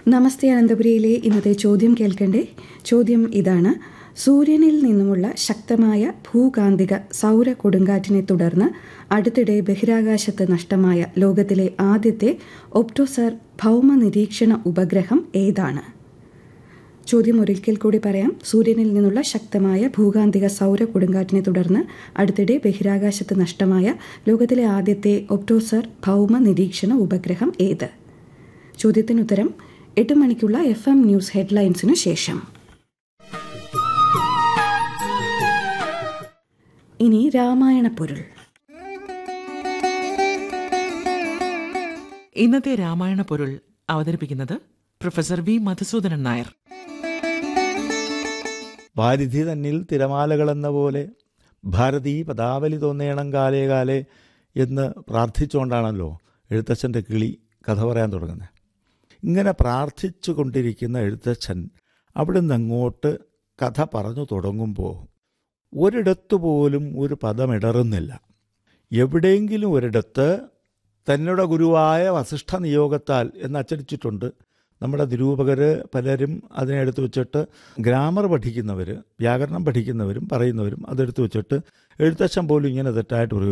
നമസ്തേ അനന്തപുരിയിലെ ഇന്നത്തെ ചോദ്യം കേൾക്കണ്ടേ ചോദ്യം ഇതാണ് സൂര്യനിൽ നിന്നുമുള്ള ശക്തമായ ഭൂകാന്തിക സൗര കൊടുങ്കാറ്റിനെ തുടർന്ന് അടുത്തിടെ ബഹിരാകാശത്ത് നഷ്ടമായ ലോകത്തിലെ ആദ്യത്തെ ഒപ്റ്റോസർ ഭൗമ നിരീക്ഷണ ഉപഗ്രഹം ഏതാണ് ചോദ്യം ഒരിക്കൽ കൂടി പറയാം സൂര്യനിൽ നിന്നുള്ള ശക്തമായ ഭൂകാന്തിക സൗര കൊടുങ്കാറ്റിനെ തുടർന്ന് അടുത്തിടെ ബഹിരാകാശത്ത് നഷ്ടമായ ലോകത്തിലെ ആദ്യത്തെ ഒപ്റ്റോസർ ഭൗമ നിരീക്ഷണ ഉപഗ്രഹം ഏത് ചോദ്യത്തിനുത്തരം എട്ട് മണിക്കുള്ള എഫ് എം ന്യൂസ് ഹെഡ്ലൈൻസിനു ശേഷം ഇനി രാമായണ പൊരുൾ ഇന്നത്തെ രാമായണ പൊരുൾ അവതരിപ്പിക്കുന്നത് പ്രൊഫസർ വി മധുസൂദനൻ നായർ വാരിധി തന്നിൽ തിരമാലകളെന്ന പോലെ ഭാരതീ പദാവലി തോന്നേണം കാലേ കാലേ എന്ന് പ്രാർത്ഥിച്ചുകൊണ്ടാണല്ലോ എഴുത്തച്ഛൻ്റെ കിളി കഥ പറയാൻ തുടങ്ങുന്നത് ഇങ്ങനെ പ്രാർത്ഥിച്ചു കൊണ്ടിരിക്കുന്ന എഴുത്തച്ഛൻ അവിടുന്ന് അങ്ങോട്ട് കഥ പറഞ്ഞു തുടങ്ങുമ്പോൾ ഒരിടത്തു പോലും ഒരു പദം ഇടറുന്നില്ല എവിടെയെങ്കിലും ഒരിടത്ത് തന്നുടെ ഗുരുവായ വസിഷ്ഠ നിയോഗത്താൽ എന്ന് അച്ചടിച്ചിട്ടുണ്ട് നമ്മുടെ നിരൂപകർ പലരും അതിനെ എടുത്തു വെച്ചിട്ട് ഗ്രാമർ പഠിക്കുന്നവർ വ്യാകരണം പഠിക്കുന്നവരും പറയുന്നവരും അതെടുത്ത് വെച്ചിട്ട് എഴുത്തച്ഛൻ പോലും ഇങ്ങനെ തെറ്റായിട്ട്